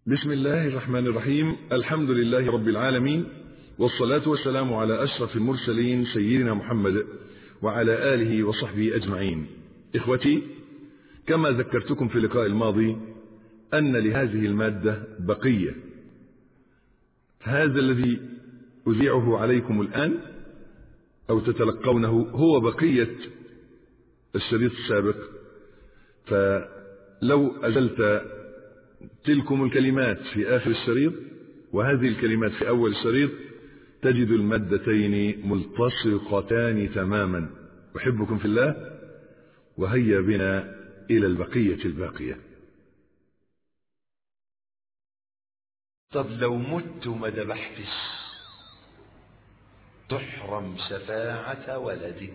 بسم الله الرحمن الرحيم الحمد لله رب العالمين والصلاة والسلام على أشرف المرسلين سيدنا محمد وعلى آله وصحبه أجمعين إخوتي كما ذكرتكم في اللقاء الماضي أن لهذه المادة بقية هذا الذي أذيعه عليكم الآن أو تتلقونه هو بقية الشريط السابق فلو أزلت تلكم الكلمات في آخر الشريط وهذه الكلمات في أول الشريط تجد المادتين ملتصقتان تماما أحبكم في الله وهيا بنا إلى البقية الباقية طب لو مت وما ذبحتش تحرم شفاعة ولدك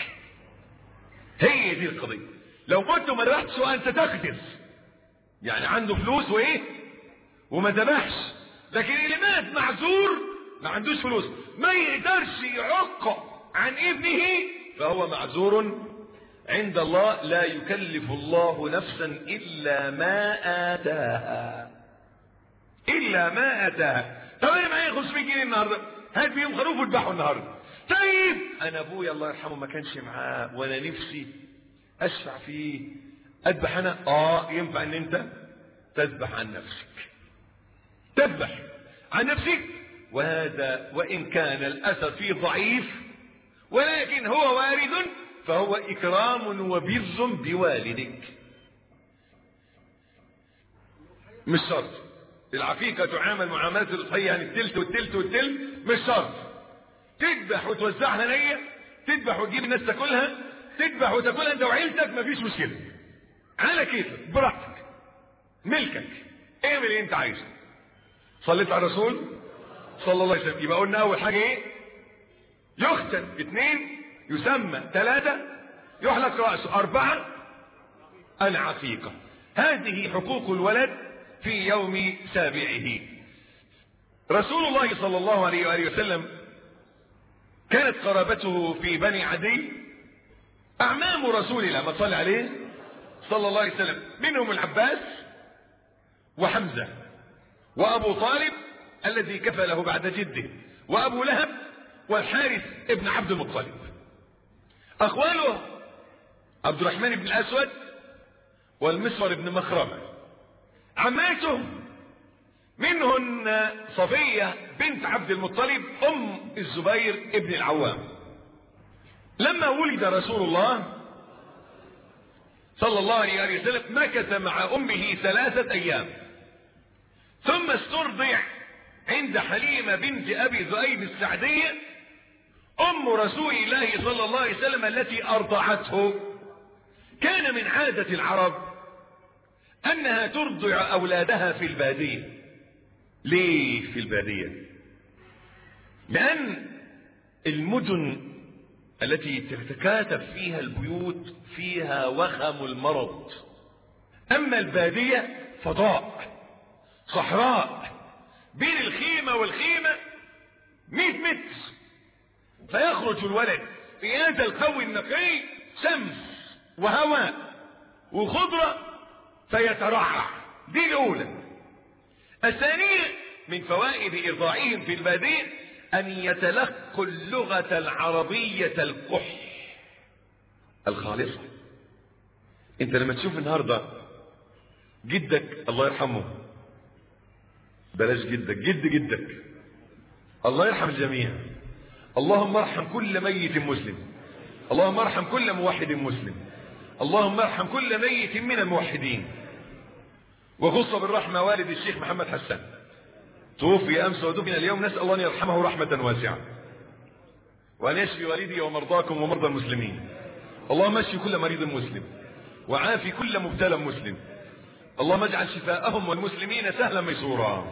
هي دي القضية لو مت وما ذبحتش وأنت تقدر يعني عنده فلوس وإيه وما ذبحش لكن اللي مات معذور ما عندوش فلوس ما يقدرش يعق عن ابنه فهو معذور عند الله لا يكلف الله نفسا إلا ما آتاها إلا ما آتاها طب أنا معايا 500 جنيه النهاردة هات بيهم خروف واذبحه النهاردة طيب أنا أبويا الله يرحمه ما كانش معاه وأنا نفسي أشفع فيه أذبح أنا آه ينفع إن أنت تذبح عن نفسك تذبح عن نفسك وهذا وإن كان الأثر فيه ضعيف ولكن هو وارد فهو إكرام وبر بوالدك مش شرط العقيقة تعامل معاملة الأضحية يعني التلت والتلت والتلت مش شرط تذبح وتوزعها نية تذبح وتجيب الناس تاكلها تذبح وتاكلها انت وعيلتك مفيش مشكلة على كيفك براحتك ملكك اعمل اللي انت عايزه صليت على الرسول صلى الله عليه وسلم يبقى قلنا اول حاجة ايه يختن اثنين يسمى ثلاثة يحلق رأسه أربعة العقيقة هذه حقوق الولد في يوم سابعه رسول الله صلى الله عليه وآله وسلم كانت قرابته في بني عدي أعمام رسول الله ما صلى عليه صلى الله عليه وسلم منهم العباس وحمزة وأبو طالب الذي كفله بعد جده وأبو لهب والحارث ابن عبد المطلب أخواله عبد الرحمن بن الأسود والمسور بن مخرمة عماته منهن صفية بنت عبد المطلب أم الزبير ابن العوام لما ولد رسول الله صلى الله عليه وسلم مكث مع أمه ثلاثة أيام ثم استرضع عند حليمة بنت أبي ذؤيب السعدية أم رسول الله صلى الله عليه وسلم التي أرضعته كان من عادة العرب أنها ترضع أولادها في البادية ليه في البادية لأن المدن التي تتكاثر فيها البيوت فيها وخم المرض أما البادية فضاء صحراء بين الخيمة والخيمة مئة متر فيخرج الولد في هذا القوي النقي شمس وهواء وخضرة فيترعرع دي الأولى الثانية من فوائد إرضاعهم في البادية أن يتلقوا اللغة العربية القح الخالصة انت لما تشوف النهاردة جدك الله يرحمه بلاش جدك جد جدك الله يرحم الجميع اللهم ارحم كل ميت مسلم اللهم ارحم كل موحد مسلم اللهم ارحم كل ميت من الموحدين وخص بالرحمة والد الشيخ محمد حسان توفي أمس ودفن اليوم نسأل الله أن يرحمه رحمة واسعة وأن يشفي والدي ومرضاكم ومرضى المسلمين اللهم اشفي كل مريض مسلم وعافي كل مبتلى مسلم اللهم اجعل شفاءهم والمسلمين سهلا ميسورا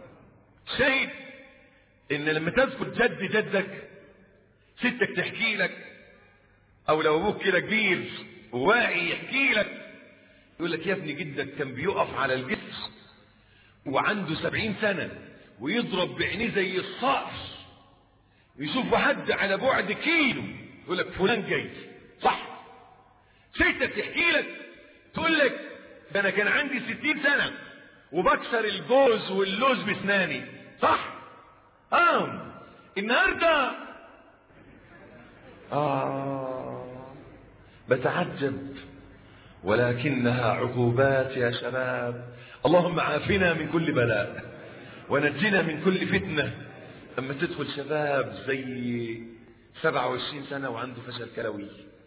شهد ان لما تذكر جد جدك ستك تحكي لك او لو ابوك كده كبير وواعي يحكي لك يقول لك يا ابني جدك كان بيقف على الجسر وعنده سبعين سنة ويضرب بعينيه زي الصقر يشوف حد على بعد كيلو يقول لك فلان جاي صح ستك تحكي لك تقول لك ده انا كان عندي ستين سنة وبكسر الجوز واللوز بسناني صح اه النهارده اه بتعجب ولكنها عقوبات يا شباب اللهم عافنا من كل بلاء ونجنا من كل فتنة اما تدخل شباب زي 27 سنة وعنده فشل كلوي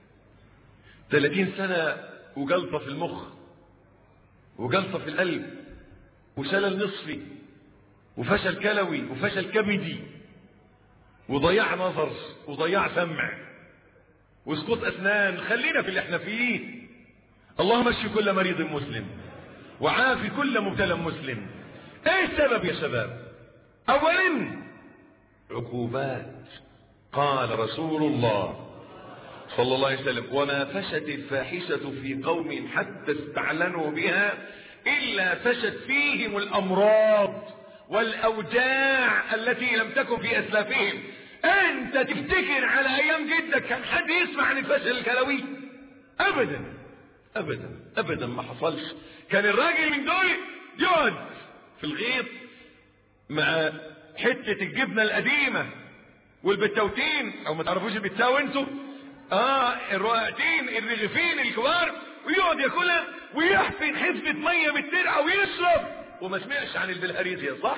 30 سنة وجلطة في المخ وجلطة في القلب وشلل نصفي وفشل كلوي وفشل كبدي وضياع نظر وضياع سمع وسقوط اسنان خلينا في اللي احنا فيه اللهم اشف كل مريض مسلم وعافي كل مبتلى مسلم ايه السبب يا شباب اولا عقوبات قال رسول الله صلى الله عليه وسلم وما فشت الفاحشة في قوم حتى استعلنوا بها إلا فشت فيهم الأمراض والأوجاع التي لم تكن في أسلافهم أنت تفتكر على أيام جدك كان حد يسمع عن الفشل الكلوي أبدا أبدا أبدا ما حصلش كان الراجل من دول يقعد في الغيط مع حتة الجبنة القديمة والبتاوتين او ما تعرفوش البتاو انتوا اه الرقعتين الرغيفين الكبار ويقعد ياكلها ويحفن حزبة مية بالترعة ويشرب وما سمعش عن البلهاريزيا صح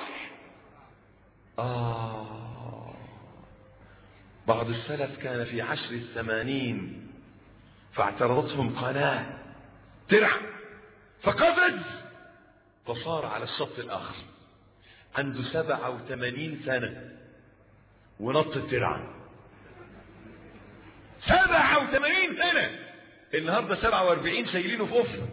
اه بعض السلف كان في عشر الثمانين فاعترضتهم قناة ترع فقفز فصار على الشط الاخر عنده سبعة وثمانين سنة ونط الترعة سبعة وثمانين سنة النهاردة سبعة واربعين شايلينه في أفة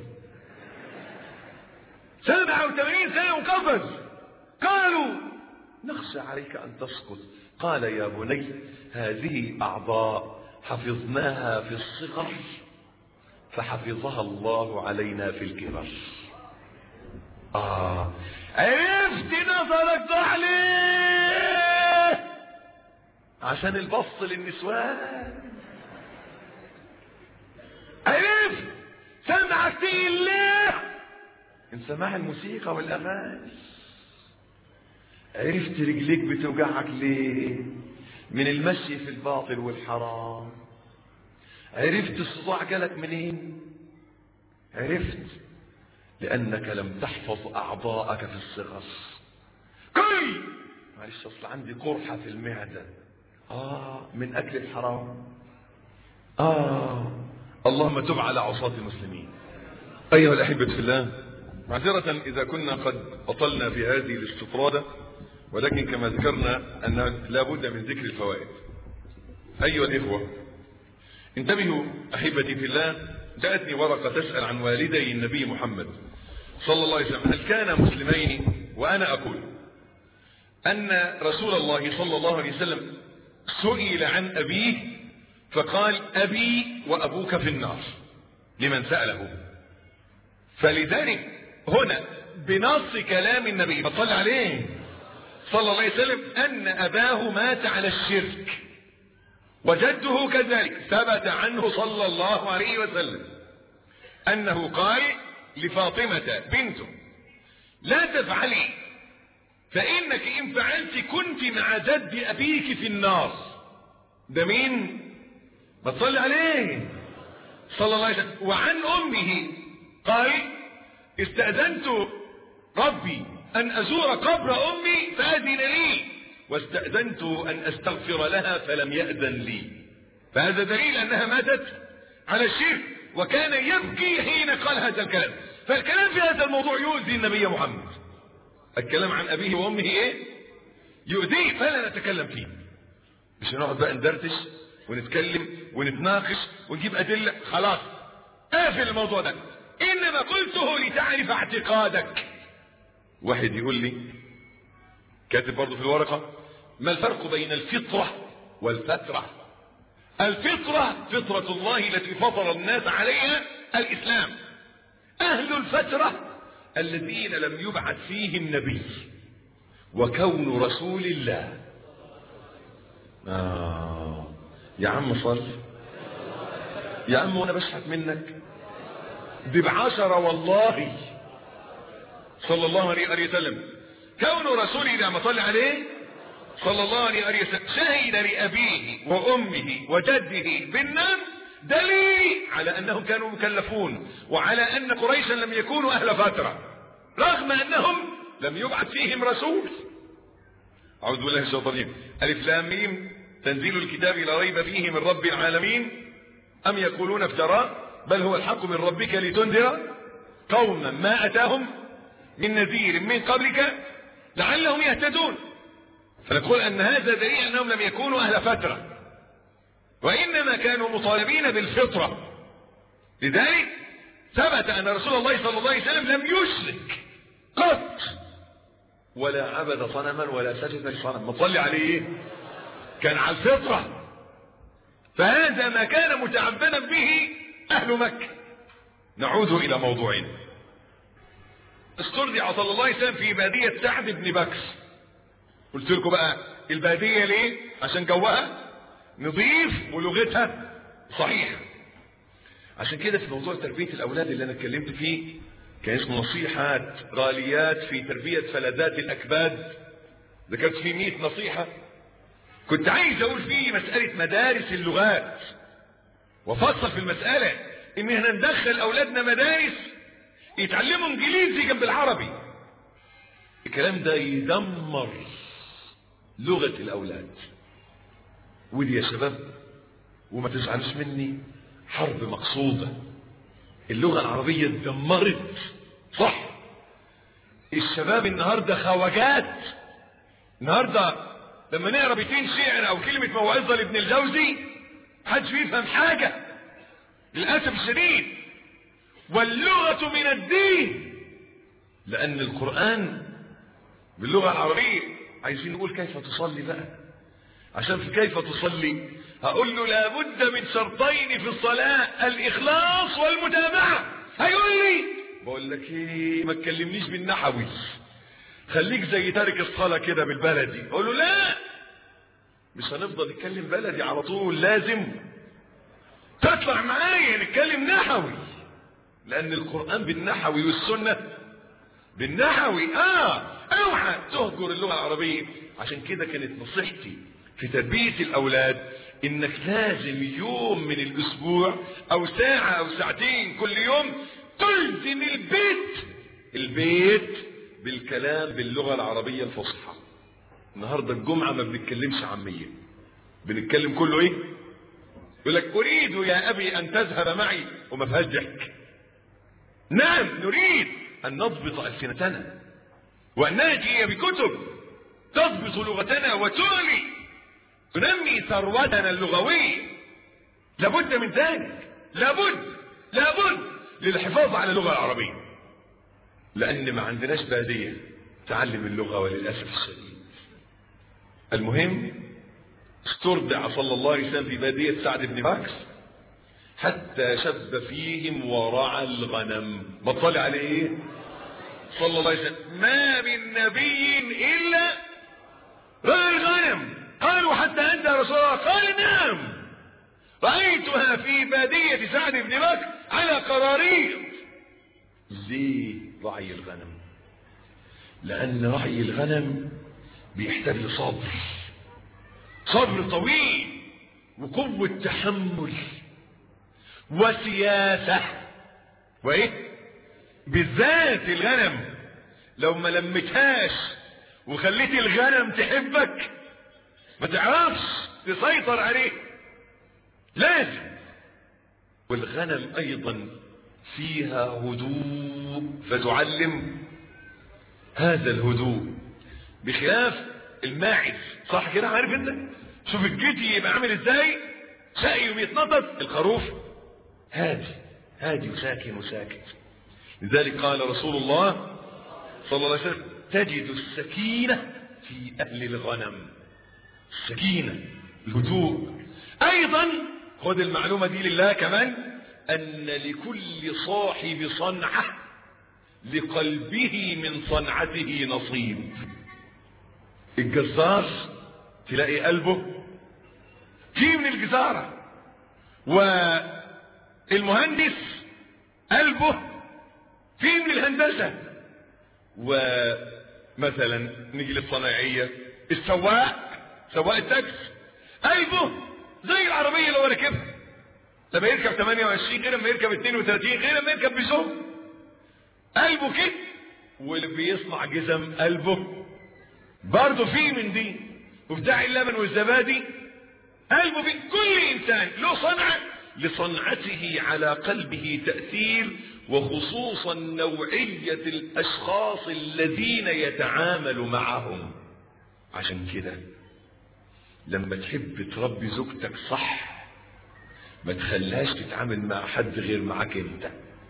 سبعة وثمانين سنة وقفز قالوا نخشى عليك أن تسقط قال يا بني هذه أعضاء حفظناها في الصغر فحفظها الله علينا في الكبر آه عرفت نظرك صح ليه عشان البص للنسوان عرفت سمعك تقيل ليه من سماع الموسيقى والاغاني عرفت رجليك بتوجعك ليه من المشي في الباطل والحرام عرفت الصداع جالك منين عرفت لانك لم تحفظ اعضاءك في الصغر كل معلش اصل عندي قرحه في المعده اه من اكل الحرام اه اللهم تب على عصاة المسلمين ايها الاحبه في الله معذرة اذا كنا قد بطلنا في هذه الاستطرادة ولكن كما ذكرنا ان لا بد من ذكر الفوائد ايها الاخوة انتبهوا احبتي في الله جاءتني ورقة تسأل عن والدي النبي محمد صلى الله عليه وسلم هل كان مسلمين وانا اقول ان رسول الله صلى الله عليه وسلم سئل عن ابيه فقال ابي وابوك في النار لمن سأله فلذلك هنا بنص كلام النبي صلى عليه صلى الله عليه وسلم ان اباه مات على الشرك وجده كذلك ثبت عنه صلى الله عليه وسلم انه قال لفاطمة بنته لا تفعلي فانك ان فعلت كنت مع جد ابيك في النار ده مين ما تصلي عليه صلى الله عليه وسلم وعن امه قال استأذنت ربي ان ازور قبر امي فاذن لي واستأذنت ان استغفر لها فلم يأذن لي فهذا دليل انها ماتت على الشرك وكان يبكي حين قال هذا الكلام فالكلام في هذا الموضوع يؤذي النبي محمد الكلام عن ابيه وامه ايه يؤذيه فلا نتكلم فيه مش هنقعد بقى ندردش ونتكلم ونتناقش ونجيب ادله خلاص قافل الموضوع ده انما قلته لتعرف اعتقادك واحد يقول لي كاتب برضه في الورقه ما الفرق بين الفطره والفتره الفطره فطره الله التي فطر الناس عليها الاسلام اهل الفتره الذين لم يبعث فيهم نبي وكون رسول الله آه. يا عم صل يا عم وانا بشحت منك دي بعشرة والله صلى الله عليه وآله وسلم كون رسوله لما صلى عليه صلى الله عليه وآله وسلم شهد لأبيه وأمه وجده بالنار دليل على أنهم كانوا مكلفون وعلى أن قريشا لم يكونوا أهل فترة رغم أنهم لم يبعث فيهم رسول أعوذ بالله من الشيطان الرجيم ألف لام ميم تنزيل الكتاب لا ريب فيه من رب العالمين أم يقولون افتراه بل هو الحق من ربك لتنذر قوما ما أتاهم من نذير من قبلك لعلهم يهتدون فنقول أن هذا دليل أنهم لم يكونوا أهل فترة وإنما كانوا مطالبين بالفطرة لذلك ثبت أن رسول الله صلى الله عليه وسلم لم يشرك قط ولا عبد صنما ولا سجد لصنم ما تصلي عليه كان على الفطرة فهذا ما كان متعبدا به أهل مكة نعود إلى موضوعنا استرجع صلى الله عليه وسلم في بادية سعد بن بكر قلت لكم بقى البادية ليه عشان جوها نظيف ولغتها صحيحة عشان كده في موضوع تربية الأولاد اللي أنا اتكلمت فيه كان اسمه نصيحات غاليات في تربية فلذات الأكباد ذكرت فيه 100 نصيحة كنت عايز أقول فيه مسألة مدارس اللغات وفصل في المسألة إن احنا ندخل أولادنا مدارس يتعلموا إنجليزي جنب العربي الكلام ده يدمر لغة الأولاد ودي يا شباب وما تزعلوش مني حرب مقصودة اللغة العربية اتدمرت صح الشباب النهاردة خواجات النهاردة لما نقرا بيتين شعر او كلمة موعظة لابن الجوزي محدش بيفهم حاجة للأسف الشديد واللغة من الدين لأن القرآن باللغة العربية عايزين نقول كيف تصلي بقى عشان في كيف تصلي هقول له لابد من شرطين في الصلاة الإخلاص والمتابعة هيقول لي بقول لك ايه ما تكلمنيش بالنحوي خليك زي تارك الصلاة كده بالبلدي اقول له لا مش هنفضل نتكلم بلدي على طول لازم تطلع معايا نتكلم نحوي لأن القرآن بالنحوي والسنة بالنحوي اه اوعى تهجر اللغة العربية عشان كده كانت نصيحتي في تربية الأولاد إنك لازم يوم من الأسبوع أو ساعة أو ساعتين كل يوم تلزم البيت البيت بالكلام باللغة العربية الفصحى النهاردة الجمعة ما بنتكلمش عامية بنتكلم كله ايه يقول لك اريد يا ابي ان تذهب معي وما فيهاش ضحك نعم نريد ان نضبط السنتنا وان ناتي بكتب تضبط لغتنا وتعلي تنمي ثروتنا اللغوية لابد من ذلك لابد لابد للحفاظ على اللغة العربية لأن ما عندناش بادية تعلم اللغة وللأسف الشديد المهم استرضع صلى الله عليه وسلم في بادية سعد بن بكر حتى شب فيهم ورعى الغنم ما طلع عليه ايه صلى الله عليه وسلم ما من نبي إلا رعى الغنم قالوا حتى أنت يا رسول الله قال نعم رأيتها في بادية سعد بن بكر على قراريط ليه رعي الغنم لأن رعي الغنم بيحتاج لصبر صبر طويل وقوة تحمل وسياسة وإيه بالذات الغنم لو ما لمتهاش وخليت الغنم تحبك ما تعرفش تسيطر عليه لازم والغنم ايضا فيها هدوء فتعلم هذا الهدوء بخلاف الماعز صح كده عارف انت شوف الجدي يبقى عامل ازاي ساقي وبيتنطط الخروف هادي هادي وساكن وساكت لذلك قال رسول الله صلى الله عليه وسلم تجد السكينة في أهل الغنم السكينة الهدوء أيضا خذ المعلومة دي لله كمان أن لكل صاحب صنعة لقلبه من صنعته نصيب الجزار تلاقي قلبه فيه من الجزارة والمهندس قلبه فيه من الهندسة ومثلا نيجي للصناعية السواق سواق التاكسي قلبه زي العربية اللي هو راكبها لما يركب 28 غير لما يركب 32 غير لما يركب بيزو قلبه كده واللي بيصنع جزم قلبه برضه فيه من دي وبتاع اللبن والزبادي قلبه فيه كل انسان له صنعه لصنعته على قلبه تأثير وخصوصا نوعية الأشخاص الذين يتعامل معهم عشان كده لما تحب تربي زوجتك صح ما تخليهاش تتعامل مع حد غير معاك انت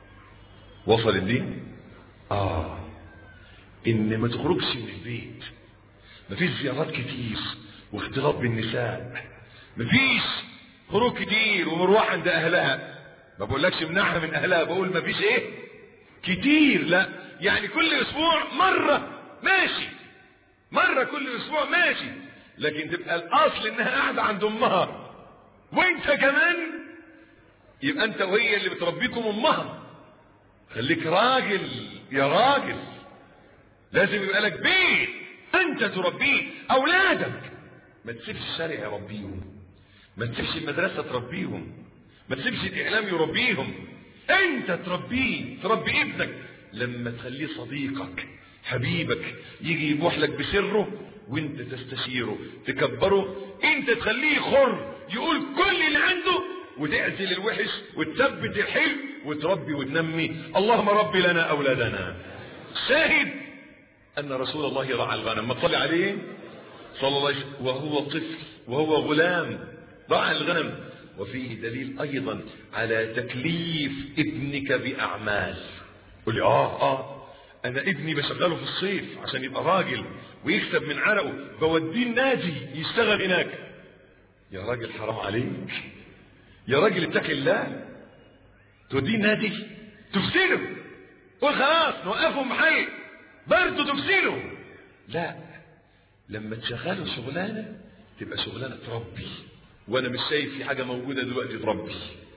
وصل الدين اه ان ما تخرجش من البيت مفيش زيارات كتير واختلاط بالنساء مفيش خروج كتير ومروح عند اهلها ما بقولكش منعها من اهلها بقول مفيش ايه كتير لا يعني كل اسبوع مرة ماشي مرة كل اسبوع ماشي لكن تبقى الاصل انها قاعدة عند امها وانت كمان يبقى انت وهي اللي بتربيكم امها خليك راجل يا راجل لازم يبقى لك بيت انت تربيه اولادك ما تسيبش الشارع يربيهم ما تسيبش المدرسة تربيهم ما تسيبش الاعلام يربيهم انت تربيه تربي ابنك لما تخليه صديقك حبيبك يجي يبوح لك بسره وانت تستشيره تكبره انت تخليه خر يقول كل اللي عنده وتعزل الوحش وتثبت الحلو وتربي وتنمي اللهم ربي لنا اولادنا شاهد ان رسول الله رعى الغنم ما تصلي عليه صلى الله عليه وسلم وهو طفل وهو غلام رعى الغنم وفيه دليل ايضا على تكليف ابنك باعمال قل لي اه اه انا ابني بشغله في الصيف عشان يبقى راجل ويكسب من عرقه بوديه النادي يشتغل هناك يا راجل حرام عليك يا راجل اتق الله توديه النادي تفسده قول خلاص نوقفه محل برضه تفسده لا لما تشغله شغلانه تبقى شغلانه تربي وانا مش شايف في حاجه موجوده دلوقتي تربي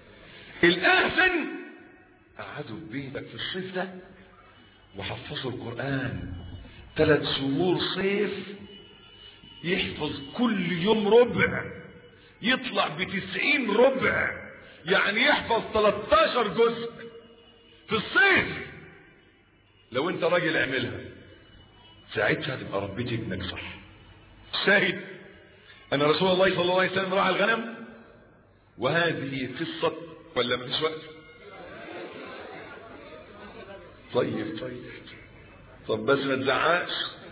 الاحسن قعدوا في بيتك في الصيف ده وحفظوا القران ثلاث شهور صيف يحفظ كل يوم ربع يطلع بتسعين ربع يعني يحفظ 13 جزء في الصيف لو انت راجل اعملها ساعتها تبقى ربيت ابنك صح شاهد ان رسول الله صلى الله عليه وسلم رعى الغنم وهذه قصة ولا مفيش وقت طيب طيب طب بس ما تزعقش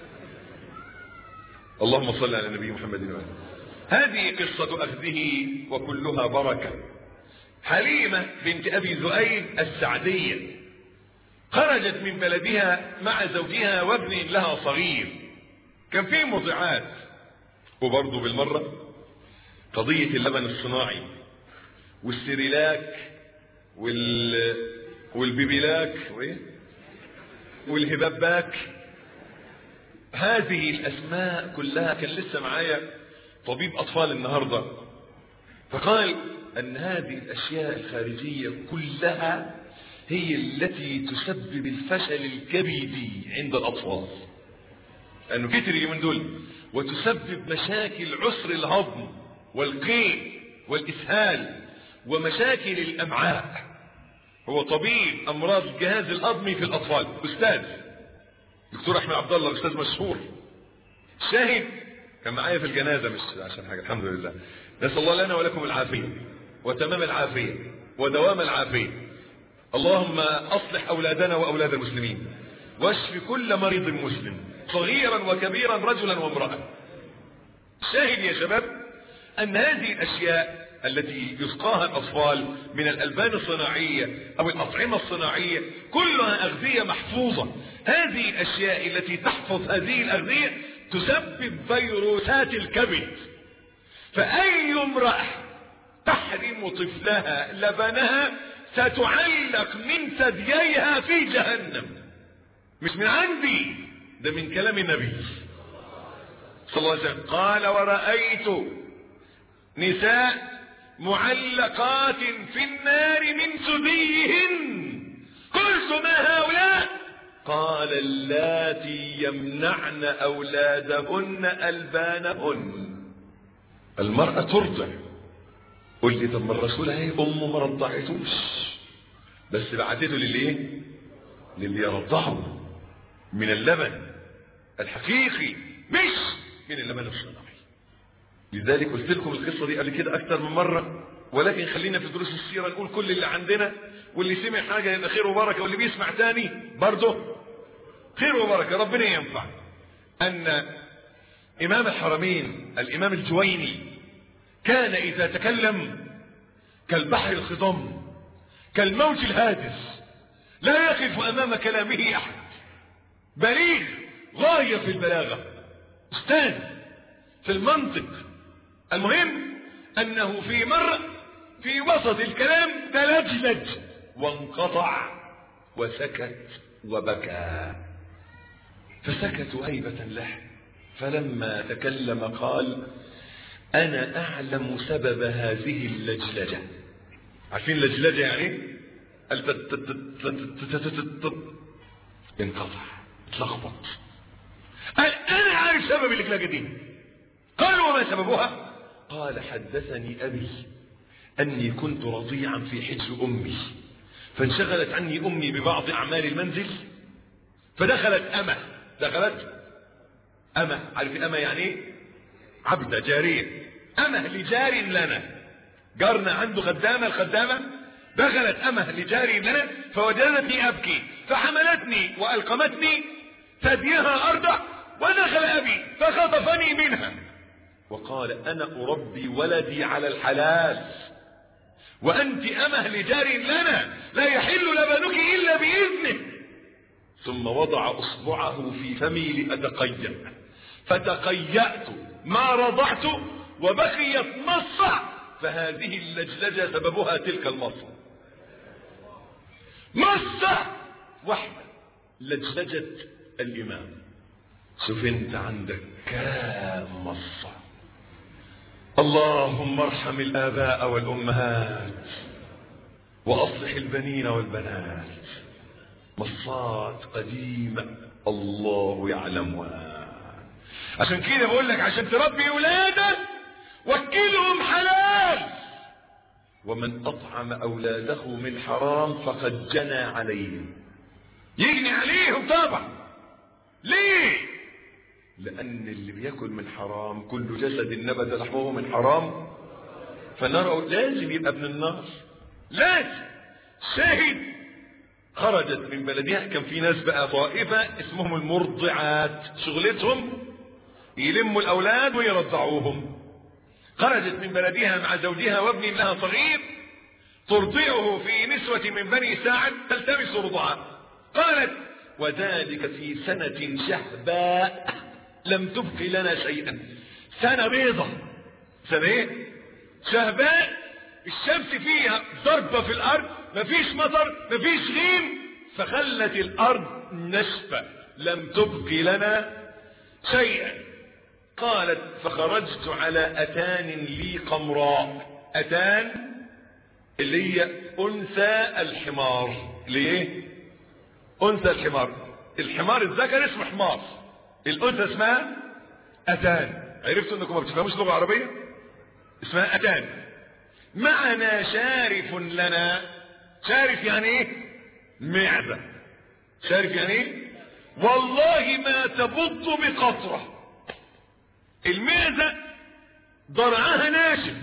اللهم صل على النبي محمد وآله هذه قصة أخذه وكلها بركة حليمة بنت أبي ذؤيب السعدية خرجت من بلدها مع زوجها وابن لها صغير كان فيه مضيعات وبرضه بالمرة قضية اللبن الصناعي والسريلاك وال والبيبيلاك وايه والهباباك هذه الاسماء كلها كان لسه معايا طبيب اطفال النهارده فقال ان هذه الاشياء الخارجيه كلها هي التي تسبب الفشل الكبدي عند الاطفال لانه كتر من دول وتسبب مشاكل عسر الهضم والقيء والاسهال ومشاكل الامعاء هو طبيب امراض الجهاز الهضمي في الاطفال استاذ دكتور احمد عبد الله استاذ مشهور شاهد كان معايا في الجنازه مش عشان حاجه الحمد لله نسال الله لنا ولكم العافيه وتمام العافيه ودوام العافيه اللهم اصلح اولادنا واولاد المسلمين واشف كل مريض مسلم صغيرا وكبيرا رجلا وامراه شاهد يا شباب ان هذه الاشياء التي يسقاها الاطفال من الالبان الصناعيه او الاطعمه الصناعيه كلها اغذيه محفوظه هذه الاشياء التي تحفظ هذه الاغذيه تسبب فيروسات الكبد فاي امراه تحرم طفلها لبنها ستعلق من ثدييها في جهنم مش من عندي ده من كلام النبي صلى الله عليه وسلم قال ورأيت نساء معلقات في النار من ثديهن قلت ما هؤلاء قال اللاتي يمنعن أولادهن ألبانهن المرأة ترضع قل لي طب ما الرسول اهي أمه ما رضعتوش بس بعتته للإيه؟ للي يرضعه من اللبن الحقيقي مش من اللبن الصناعي لذلك قلت لكم القصة دي قبل كده أكتر من مرة ولكن خلينا في دروس السيرة نقول كل اللي عندنا واللي سمع حاجة يبقى خير وبركة واللي بيسمع تاني برضه خير وبركة ربنا ينفع أن إمام الحرمين الإمام الجويني كان إذا تكلم كالبحر الخضم كالموج الهادس لا يقف أمام كلامه أحد بليغ غاية في البلاغة استاذ في المنطق المهم أنه في مرة في وسط الكلام تلجلج وانقطع وسكت وبكى فسكتوا هيبة له فلما تكلم قال أنا أعلم سبب هذه اللجلجة عارفين اللجلجة يعني انقطع اتلخبط قال أنا عارف سبب اللجلجة دي قال وما سببها قال حدثني أبي أني كنت رضيعا في حجر أمي فانشغلت عني أمي ببعض أعمال المنزل فدخلت أمة دخلت أمة عارف أمة يعني ايه عبدة جارية أمة لجار لنا جارنا عنده خدامة الخدامة دخلت أمة لجار لنا فوجدتني أبكي فحملتني وألقمتني ثديها أرضع ودخل أبي فخطفني منها وقال أنا أربي ولدي على الحلال وأنت أمه لجار لنا لا يحل لبنك إلا بإذنه ثم وضع أصبعه في فمي لأتقيأ فتقيأت ما رضعت وبقيت مصة فهذه اللجلجة سببها تلك المصة مصة واحدة لجلجة الإمام شوف انت عندك كام مصة اللهم ارحم الآباء والأمهات وأصلح البنين والبنات مصات قديمة الله يعلمها عشان كده بقول لك عشان تربي أولادك وكلهم حلال ومن أطعم أولاده من حرام فقد جنى عليهم يجني عليهم طبعا ليه لأن اللي بياكل من حرام كل جسد نبت لحمه من حرام فالنار لازم يبقى ابن النار لازم شاهد خرجت من بلدها كان في ناس بقى طائفة اسمهم المرضعات شغلتهم يلموا الأولاد ويرضعوهم خرجت من بلدها مع زوجها وابن لها صغير ترضعه في نسوة من بني ساعد تلتمس رضعا قالت وذلك في سنة شهباء لم تبق لنا شيئا سنة بيضة سنة ايه شهباء الشمس فيها ضربة في الارض مفيش مطر مفيش غيم فخلت الارض نشفة لم تبق لنا شيئا قالت فخرجت على اتان لي قمراء اتان اللي هي انثى الحمار ليه انثى الحمار الحمار الذكر اسمه حمار الانثى اسمها اتان عرفتوا انكم ما بتفهموش لغه عربيه اسمها اتان معنا شارف لنا شارف يعني ايه معده شارف يعني ايه والله ما تبض بقطره المعده ضرعها ناشف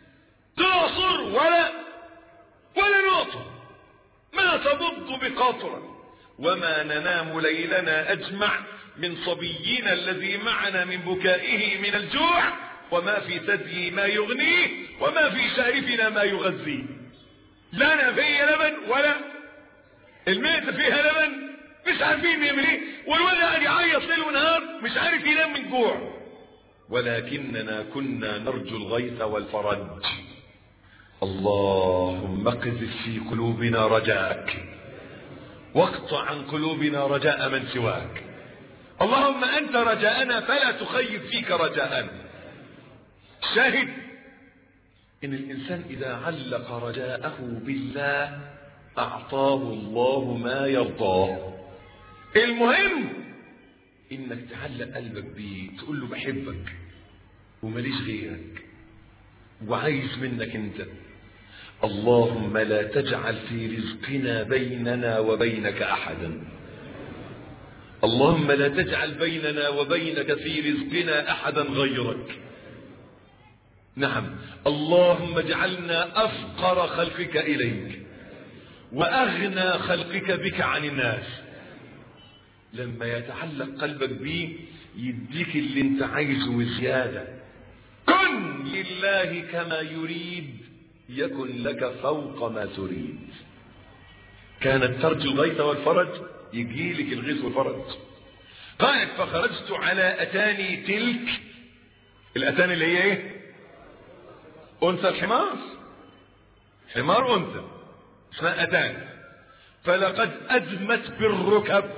تعصر ولا ولا نقطه ما تبض بقطره وما ننام ليلنا أجمع من صبينا الذي معنا من بكائه من الجوع وما في ثدي ما يغنيه وما في شارفنا ما يغذيه لا فيها لبن ولا الميت فيها لبن مش عارفين يعمل ايه والولد قاعد يعيط ليل ونهار مش عارف ينام من جوع ولكننا كنا نرجو الغيث والفرج اللهم اقذف في قلوبنا رجاك واقطع عن قلوبنا رجاء من سواك اللهم أنت رجاءنا فلا تخيب فيك رجاءنا شاهد إن الإنسان إذا علق رجاءه بالله أعطاه الله ما يرضاه المهم انك تعلق قلبك بيه تقول له بحبك ومليش غيرك وعايز منك انت اللهم لا تجعل في رزقنا بيننا وبينك احدا اللهم لا تجعل بيننا وبينك في رزقنا احدا غيرك نعم اللهم اجعلنا افقر خلقك اليك واغنى خلقك بك عن الناس لما يتعلق قلبك بيه يديك اللي انت عايزه وزياده كن لله كما يريد يكن لك فوق ما تريد كانت ترجو الغيث والفرج يجي لك الغيث والفرج قالت فخرجت على اتاني تلك الاتاني اللي هي ايه انثى الحمار حمار انثى اسمها اتان فلقد ادمت بالركب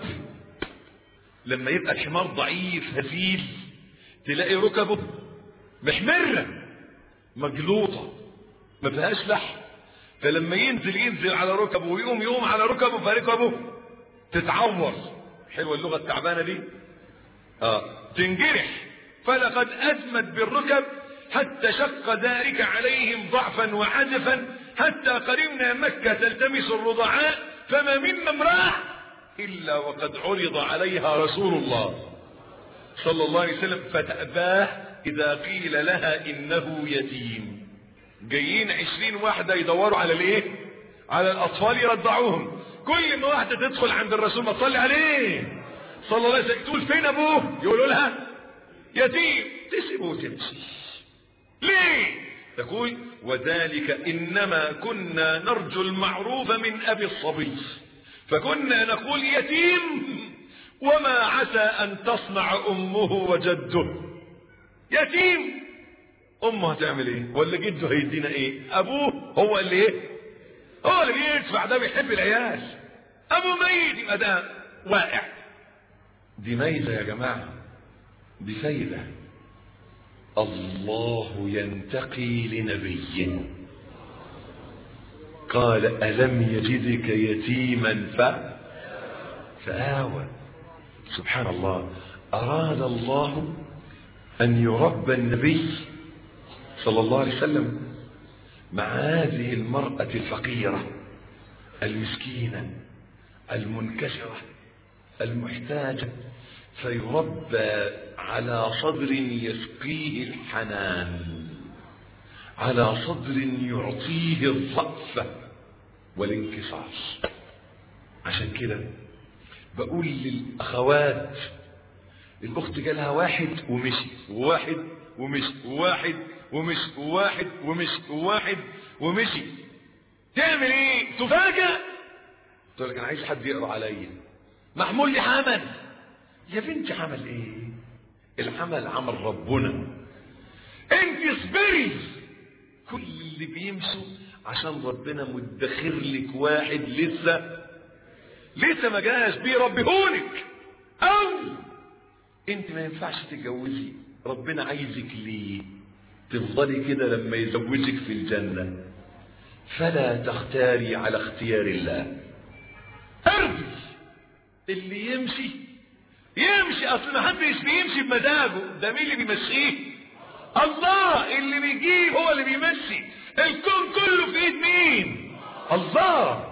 لما يبقى الحمار ضعيف هزيل تلاقي ركبه محمره مجلوطه ما فيهاش لحم فلما ينزل ينزل على ركبه ويقوم يقوم على ركبه فركبه تتعور حلوه اللغه التعبانه دي اه تنجرح فلقد ادمت بالركب حتى شق ذلك عليهم ضعفا وعجفا حتى قدمنا مكة تلتمس الرضعاء فما منا امرأة إلا وقد عرض عليها رسول الله صلى الله عليه وسلم فتأباه إذا قيل لها إنه يتيم جايين عشرين واحدة يدوروا على الايه على الأطفال يرضعوهم كل ما واحدة تدخل عند الرسول ما تصلي عليه صلى الله عليه وسلم تقول فين أبوه يقولوا لها يتيم تسيبه وتمشي ليه تقول وذلك إنما كنا نرجو المعروف من أبي الصبي فكنا نقول يتيم وما عسى أن تصنع أمه وجده يتيم أمه هتعمل إيه ولا جده هيدينا إيه أبوه هو اللي إيه هو اللي بيدفع ده بيحب العيال أبوه ميت يبقى ده واقع دي ميزة يا جماعة دي فايدة الله ينتقي لنبي قال ألم يجدك يتيما ف فآوى سبحان الله أراد الله أن يربى النبي صلى الله عليه وسلم مع هذه المرأة الفقيرة المسكينة المنكسرة المحتاجة فيربى على صدر يسقيه الحنان على صدر يعطيه الضعف والانكسار عشان كده بقول للأخوات الأخت جالها واحد ومشي وواحد ومشي وواحد ومشي وواحد ومشي وواحد ومشي تعمل ايه تفاجأ تقول لك انا عايز حد يقرا عليا محمول لي حمل يا بنتي عمل ايه العمل عمل ربنا انت اصبري كل اللي بيمشوا عشان ربنا مدخر لك واحد لسه لسه ما جاش بيربيهولك او انت ما ينفعش تتجوزي ربنا عايزك ليه تفضلي كده لما يزوجك في الجنة فلا تختاري على اختيار الله ارضي اللي يمشي يمشي اصل ما حدش بيمشي بمزاجه ده مين اللي بيمشيه الله اللي بيجيب هو اللي بيمشي الكون كله في ايد مين الله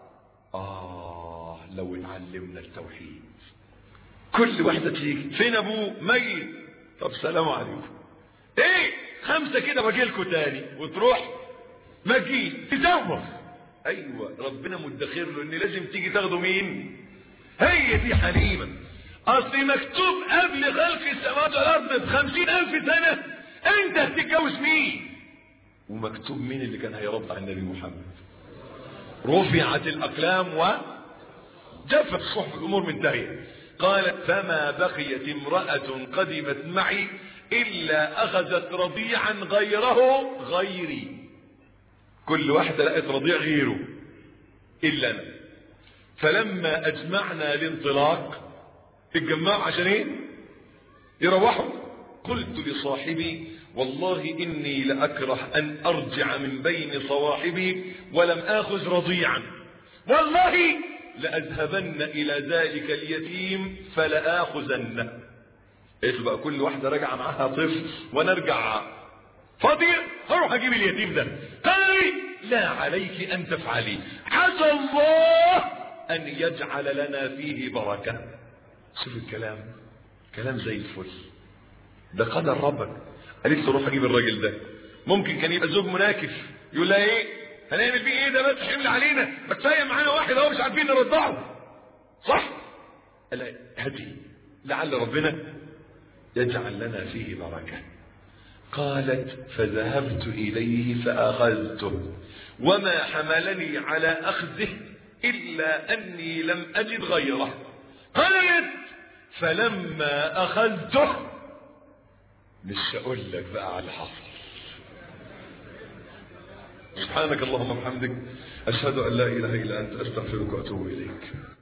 اه لو اتعلمنا التوحيد كل واحدة تيجي فين ابوه ميت طب سلام عليكم ايه خمسة كده واجيلكوا تاني وتروح ما تجيش تدور ايوه ربنا مدخر له ان لازم تيجي تاخده مين هي دي حليمة اصل مكتوب قبل خلق السماوات والارض بخمسين الف سنة انت هتتجوز مين ومكتوب مين اللي كان هيرضع النبي محمد رفعت الاقلام و جفت صحف الامور منتهيه قالت فما بقيت امرأة قدمت معي إلا أخذت رضيعا غيره غيري كل واحدة لقت رضيع غيره إلا أنا فلما أجمعنا الانطلاق اتجمعوا عشان ايه يروحوا قلت لصاحبي والله إني لأكره أن أرجع من بين صواحبي ولم آخذ رضيعا والله لأذهبن إلى ذلك اليتيم فلآخذنه قلت له بقى كل واحدة راجعة معاها طفل وأنا أرجع فاضية هروح أجيب اليتيم ده قال لي لا عليك أن تفعلي عسى الله أن يجعل لنا فيه بركة شوف الكلام كلام زي الفل ده قدر ربك قالت له روح اجيب الراجل ده ممكن كان يبقى زوج مناكف يقول لها ايه هنعمل بيه ايه ده بس حمل علينا ما كفايه معانا واحد اهو مش عارفين نرضعه صح قال هاتي لعل ربنا يجعل لنا فيه بركه قالت فذهبت اليه فاخذته وما حملني على اخذه الا اني لم اجد غيره قالت فلما اخذته مش هقول لك بقى على حصل سبحانك اللهم وبحمدك اشهد ان لا اله الا انت استغفرك واتوب اليك